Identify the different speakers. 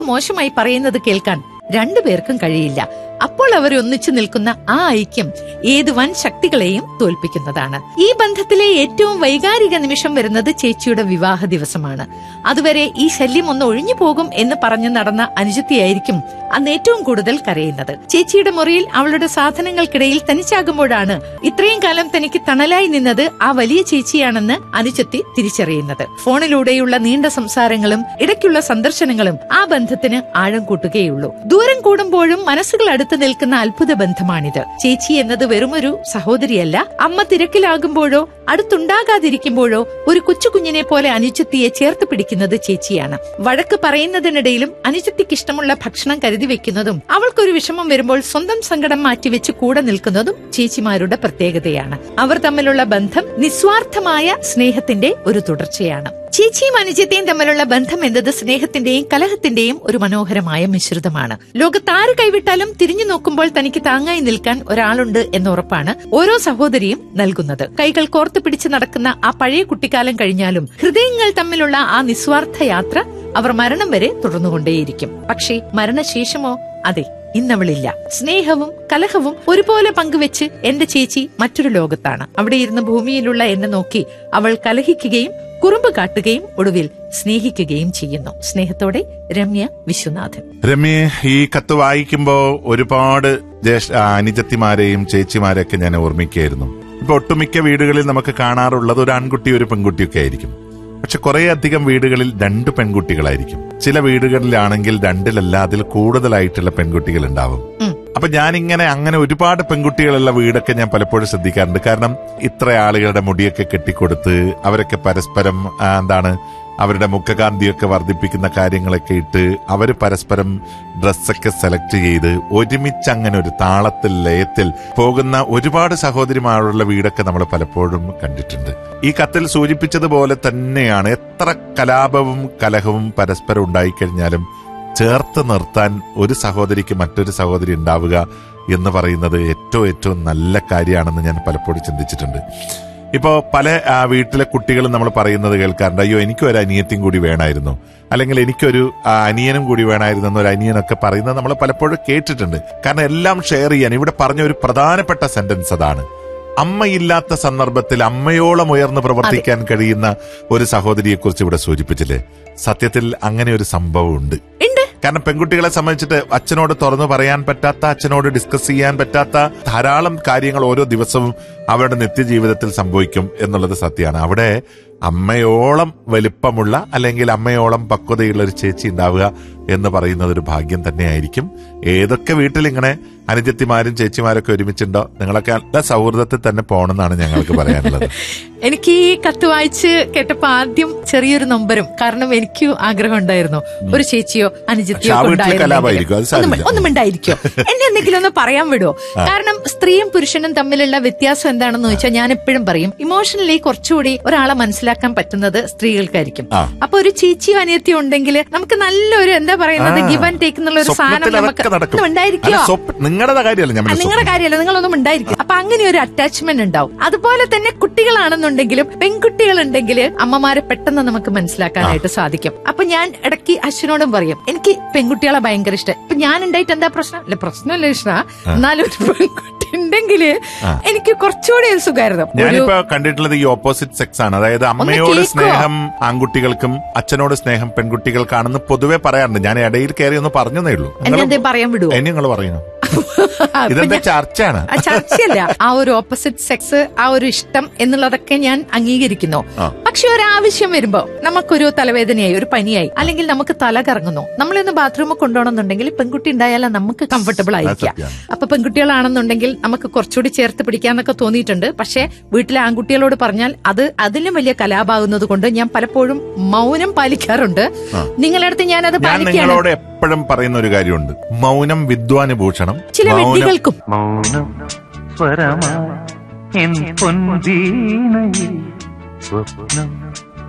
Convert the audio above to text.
Speaker 1: മോശമായി പറയുന്നത് കേൾക്കാൻ രണ്ടുപേർക്കും കഴിയില്ല അപ്പോൾ അവർ ഒന്നിച്ചു നിൽക്കുന്ന ആ ഐക്യം ഏത് വൻ ശക്തികളെയും തോൽപ്പിക്കുന്നതാണ് ഈ ബന്ധത്തിലെ ഏറ്റവും വൈകാരിക നിമിഷം വരുന്നത് ചേച്ചിയുടെ വിവാഹ ദിവസമാണ് അതുവരെ ഈ ശല്യം ഒന്ന് ഒഴിഞ്ഞു പോകും എന്ന് പറഞ്ഞു നടന്ന അനുജത്തിയായിരിക്കും അന്ന് ഏറ്റവും കൂടുതൽ കരയുന്നത് ചേച്ചിയുടെ മുറിയിൽ അവളുടെ സാധനങ്ങൾക്കിടയിൽ തനിച്ചാകുമ്പോഴാണ് ഇത്രയും കാലം തനിക്ക് തണലായി നിന്നത് ആ വലിയ ചേച്ചിയാണെന്ന് അനുജത്തി തിരിച്ചറിയുന്നത് ഫോണിലൂടെയുള്ള നീണ്ട സംസാരങ്ങളും ഇടയ്ക്കുള്ള സന്ദർശനങ്ങളും ആ ബന്ധത്തിന് ആഴം കൂട്ടുകയുള്ളൂ ദൂരം കൂടുമ്പോഴും മനസ്സുകൾ അടുത്ത് നിൽക്കുന്ന അത്ഭുത ബന്ധമാണിത് ചേച്ചി എന്നത് വെറുമൊരു സഹോദരിയല്ല അമ്മ തിരക്കിലാകുമ്പോഴോ അടുത്തുണ്ടാകാതിരിക്കുമ്പോഴോ ഒരു കൊച്ചു കുഞ്ഞിനെ പോലെ അനുജത്തിയെ ചേർത്ത് പിടിക്കുന്നത് ചേച്ചിയാണ് വഴക്ക് പറയുന്നതിനിടയിലും അനുജത്തിക്ക് ഇഷ്ടമുള്ള ഭക്ഷണം കരുതി വെക്കുന്നതും അവൾക്കൊരു വിഷമം വരുമ്പോൾ സ്വന്തം സങ്കടം മാറ്റിവെച്ച് കൂടെ നിൽക്കുന്നതും ചേച്ചിമാരുടെ പ്രത്യേകതയാണ് അവർ തമ്മിലുള്ള ബന്ധം നിസ്വാർത്ഥമായ സ്നേഹത്തിന്റെ ഒരു തുടർച്ചയാണ് ചേച്ചിയും അനുജത്തെയും തമ്മിലുള്ള ബന്ധം എന്നത് സ്നേഹത്തിന്റെയും കലഹത്തിന്റെയും ഒരു മനോഹരമായ മിശ്രിതമാണ് ലോകത്താര് കൈവിട്ടാലും തിരിഞ്ഞു നോക്കുമ്പോൾ തനിക്ക് താങ്ങായി നിൽക്കാൻ ഒരാളുണ്ട് എന്ന ഉറപ്പാണ് ഓരോ സഹോദരിയും നൽകുന്നത് കൈകൾ കോർത്തു പിടിച്ച് നടക്കുന്ന ആ പഴയ കുട്ടിക്കാലം കഴിഞ്ഞാലും ഹൃദയങ്ങൾ തമ്മിലുള്ള ആ നിസ്വാർത്ഥ യാത്ര അവർ മരണം വരെ തുടർന്നുകൊണ്ടേയിരിക്കും പക്ഷേ മരണശേഷമോ അതെ ഇന്നവളില്ല സ്നേഹവും കലഹവും ഒരുപോലെ പങ്കുവെച്ച് എന്റെ ചേച്ചി മറ്റൊരു ലോകത്താണ് അവിടെ ഇരുന്ന് ഭൂമിയിലുള്ള എന്നെ നോക്കി അവൾ കലഹിക്കുകയും കുറുമ്പ് കാട്ടുകയും ഒടുവിൽ സ്നേഹിക്കുകയും ചെയ്യുന്നു സ്നേഹത്തോടെ രമ്യ വിശ്വനാഥൻ
Speaker 2: രമ്യ ഈ കത്ത് വായിക്കുമ്പോ ഒരുപാട് ജ്യേഷ്ഠ ആ, അനുജത്തിമാരെയും ചേച്ചിമാരെയൊക്കെ ഞാൻ ഓർമ്മിക്കുകയായിരുന്നു ഇപ്പൊ ഒട്ടുമിക്ക വീടുകളിൽ നമുക്ക് കാണാറുള്ളത് ഒരു ആൺകുട്ടി ഒരു പെൺകുട്ടിയൊക്കെ ആയിരിക്കും പക്ഷെ കുറെ അധികം വീടുകളിൽ രണ്ട് പെൺകുട്ടികളായിരിക്കും ചില വീടുകളിലാണെങ്കിൽ രണ്ടിലല്ല അതിൽ കൂടുതലായിട്ടുള്ള പെൺകുട്ടികൾ ഉണ്ടാവും
Speaker 1: ഉം.
Speaker 2: അപ്പൊ ഞാനിങ്ങനെ അങ്ങനെ ഒരുപാട് പെൺകുട്ടികളുള്ള വീടൊക്കെ ഞാൻ പലപ്പോഴും ശ്രദ്ധിക്കാറുണ്ട് കാരണം ഇത്ര ആളുകളുടെ മുടിയൊക്കെ കെട്ടിക്കൊടുത്ത് അവരൊക്കെ പരസ്പരം ആ, എന്താണ് അവരുടെ മുഖകാന്തിയൊക്കെ വർദ്ധിപ്പിക്കുന്ന കാര്യങ്ങളൊക്കെ ഇട്ട് അവര് പരസ്പരം ഡ്രസ്സൊക്കെ സെലക്ട് ചെയ്ത് ഒരുമിച്ച് അങ്ങനെ ഒരു താളത്തിൽ ലയത്തിൽ പോകുന്ന ഒരുപാട് സഹോദരിമാരുള്ള വീടൊക്കെ നമ്മൾ പലപ്പോഴും കണ്ടിട്ടുണ്ട് ഈ കത്തിൽ സൂചിപ്പിച്ചതുപോലെ തന്നെയാണ് എത്ര കലാപവും കലഹവും പരസ്പരം ഉണ്ടായിക്കഴിഞ്ഞാലും ചേർത്ത് നിർത്താൻ ഒരു സഹോദരിക്ക് മറ്റൊരു സഹോദരി ഉണ്ടാവുക എന്ന് പറയുന്നത് ഏറ്റവും ഏറ്റവും നല്ല കാര്യമാണെന്ന് ഞാൻ പലപ്പോഴും ചിന്തിച്ചിട്ടുണ്ട് ഇപ്പോ പല ആ, വീട്ടിലെ കുട്ടികളും നമ്മൾ പറയുന്നത് കേൾക്കാറുണ്ട് അയ്യോ എനിക്കും ഒരു അനിയത്തിയും കൂടി വേണമായിരുന്നു അല്ലെങ്കിൽ എനിക്കൊരു ആ, അനിയനും കൂടി വേണമായിരുന്നു എന്നൊരു അനിയനൊക്കെ പറയുന്നത് നമ്മൾ പലപ്പോഴും കേട്ടിട്ടുണ്ട് കാരണം എല്ലാം ഷെയർ ചെയ്യാൻ ഇവിടെ പറഞ്ഞ ഒരു പ്രധാനപ്പെട്ട സെന്റൻസ് അതാണ് അമ്മയില്ലാത്ത സന്ദർഭത്തിൽ അമ്മയോളം ഉയർന്ന് പ്രവർത്തിക്കാൻ കഴിയുന്ന ഒരു സഹോദരിയെ കുറിച്ച് ഇവിടെ സൂചിപ്പിച്ചില്ലേ സത്യത്തിൽ അങ്ങനെ ഒരു സംഭവം ഉണ്ട്
Speaker 1: ഉണ്ട്
Speaker 2: കാരണം പെൺകുട്ടികളെ സംബന്ധിച്ചിട്ട് അച്ഛനോട് തുറന്നു പറയാൻ പറ്റാത്ത അച്ഛനോട് ഡിസ്കസ് ചെയ്യാൻ പറ്റാത്ത ധാരാളം കാര്യങ്ങൾ ഓരോ ദിവസവും അവരുടെ നിത്യജീവിതത്തിൽ സംഭവിക്കും എന്നുള്ളത് സത്യമാണ് അവിടെ അമ്മയോളം വലിപ്പമുള്ള അല്ലെങ്കിൽ അമ്മയോളം പക്വതയുള്ള ഒരു ചേച്ചി ഉണ്ടാവുക എന്ന് പറയുന്നത് ഒരു ഭാഗ്യം തന്നെയായിരിക്കും ഏതൊക്കെ വീട്ടിൽ ഇങ്ങനെ അനുജത്തിമാരും ചേച്ചിമാരൊക്കെ ഒരുമിച്ചുണ്ടോ നിങ്ങളൊക്കെ നല്ല സൗഹൃദത്തിൽ തന്നെ പോകണമെന്നാണ് ഞങ്ങൾക്ക് പറയാനുള്ളത്
Speaker 1: എനിക്ക് ഈ കത്ത് വായിച്ച് കേട്ടപ്പോ ആദ്യം ചെറിയൊരു നൊമ്പരം കാരണം എനിക്ക് ആഗ്രഹം ഉണ്ടായിരുന്നു ഒരു ചേച്ചിയോ അനുജത്തിയോ
Speaker 2: പക്ഷെ ആ വീട്ടില്
Speaker 1: ഉണ്ടായിരുന്നെങ്കിൽ
Speaker 2: കലാപമായിരിക്കും, അത് സാരമില്ല.
Speaker 1: ഒന്നും- ഒന്നും ഉണ്ടായിരിക്കോ എന്നെ എന്തെങ്കിലും ഒന്ന് പറയാൻ വിടുവോ കാരണം സ്ത്രീയും പുരുഷനും തമ്മിലുള്ള വ്യത്യാസം എന്താണെന്ന് വെച്ചാൽ ഞാൻ എപ്പോഴും പറയും ഇമോഷണലി കുറച്ചുകൂടി ഒരാളെ മനസ്സിലാക്കാൻ പറ്റുന്നത് സ്ത്രീകൾക്കായിരിക്കും
Speaker 2: ആ.
Speaker 1: അപ്പൊ ഒരു ചേച്ചിയോ അനിയത്തിയോ ഉണ്ടെങ്കിൽ നമുക്ക് നല്ലൊരു എന്താ പറയുന്നത്
Speaker 2: ആ.
Speaker 1: ഗിവ് ആൻഡ് ടേക്ക് എന്നുള്ള ഒരു സാധനം
Speaker 2: സ്വപ്നത്തിൽ
Speaker 1: നമുക്ക്
Speaker 2: അതൊക്കെ നടക്കും
Speaker 1: ഒന്നും ഉണ്ടായിരിക്കോ
Speaker 2: അല്ല, സ്വപ്ന- നിങ്ങളുടെ കാര്യമല്ല ഞാൻ പറഞ്ഞത്
Speaker 1: നിങ്ങളുടെ കാര്യമല്ല നിങ്ങളൊന്നും ഉണ്ടായിരിക്കും അപ്പൊ അങ്ങനെ ഒരു അറ്റാച്ച്മെന്റ് ഉണ്ടാവും അതുപോലെ തന്നെ കുട്ടികളാണെന്നുണ്ടെങ്കിലും പെൺകുട്ടികൾ ഉണ്ടെങ്കിൽ അമ്മമാരെ പെട്ടെന്ന് നമുക്ക് മനസ്സിലാക്കാനായിട്ട് സാധിക്കും അപ്പൊ ഞാൻ ഇടയ്ക്ക് അശ്വിനോടും പറയും എനിക്ക് പെൺകുട്ടികളെ ഭയങ്കര ഇഷ്ടം ഇപ്പൊ ഞാൻ ഉണ്ടായിട്ട് എന്താ പ്രശ്നം അല്ല പ്രശ്നമല്ല ഇഷ്ട എന്നാലും ഒരു പെൺകുട്ടി ഉണ്ടെങ്കിൽ എനിക്ക് കുറച്ചുകൂടി ഒരു സുഖമായിരുന്നു ഒരു
Speaker 2: ഞാനിപ്പോ കണ്ടിട്ടുള്ളത് ഈ ഓപ്പോസിറ്റ് സെക്സ് ആണ് അതായത് അമ്മയോട്
Speaker 1: കേൾക്കോ?
Speaker 2: സ്നേഹം ആൺകുട്ടികൾക്കും അച്ഛനോട് സ്നേഹം പെൺകുട്ടികൾക്കാണെന്ന് പൊതുവെ പറയാറുണ്ട് ഞാൻ ഇടയിൽ കയറി ഒന്ന് പറഞ്ഞതേ ഉള്ളൂ
Speaker 1: എന്നെ എന്തേ പറയാൻ വിടുവോ
Speaker 2: എന്നെ നിങ്ങൾ പറയുന്നു
Speaker 1: അപ്പൊ
Speaker 2: ഇതെന്താ
Speaker 1: ഞാൻ-
Speaker 2: ചർച്ചയാണ്
Speaker 1: ആ ചർച്ചയല്ല ആ ഒരു ഓപ്പോസിറ്റ് സെക്സ് ആ ഒരു ഇഷ്ടം എന്നുള്ളതൊക്കെ ഞാൻ അംഗീകരിക്കുന്നു
Speaker 2: ആ.
Speaker 1: പക്ഷെ ഒരു ആവശ്യം വരുമ്പോ നമുക്കൊരു തലവേദനയായി ഒരു പനിയായി അല്ലെങ്കിൽ നമുക്ക് തല കറങ്ങുന്നു നമ്മളൊന്ന് ബാത്റൂമിൽ കൊണ്ടുപോകണമെന്നുണ്ടെങ്കിൽ പെൺകുട്ടി ഉണ്ടായാലും നമുക്ക് കംഫർട്ടബിൾ ആയിരിക്കാം
Speaker 2: സത്യാണ്.
Speaker 1: അപ്പൊ പെൺകുട്ടികളാണെന്നുണ്ടെങ്കിൽ നമുക്ക് കുറച്ചുകൂടി ചേർത്ത് പിടിക്കാന്നൊക്കെ തോന്നിയിട്ടുണ്ട് പക്ഷെ വീട്ടിലെ ആൺകുട്ടികളോട് പറഞ്ഞാൽ അത് അതിലും വലിയ കലാപാകുന്നത് കൊണ്ട് ഞാൻ പലപ്പോഴും മൗനം പാലിക്കാറുണ്ട് നിങ്ങളുടെ അടുത്ത് ഞാൻ അത്
Speaker 2: ഞാൻ
Speaker 1: പാലിക്കുകയാണ്
Speaker 2: നിങ്ങളോട് എപ്പോഴും പറയുന്ന ഒരു കാര്യമുണ്ട് മൗനം വിദ്വാനുഭൂഷണം
Speaker 1: ചില
Speaker 2: മൗനം
Speaker 1: വ്യക്തികൾക്കും
Speaker 3: മൗനം സ്വരമായി എൻ പൊൻവീണയിൽ സ്വപ്നം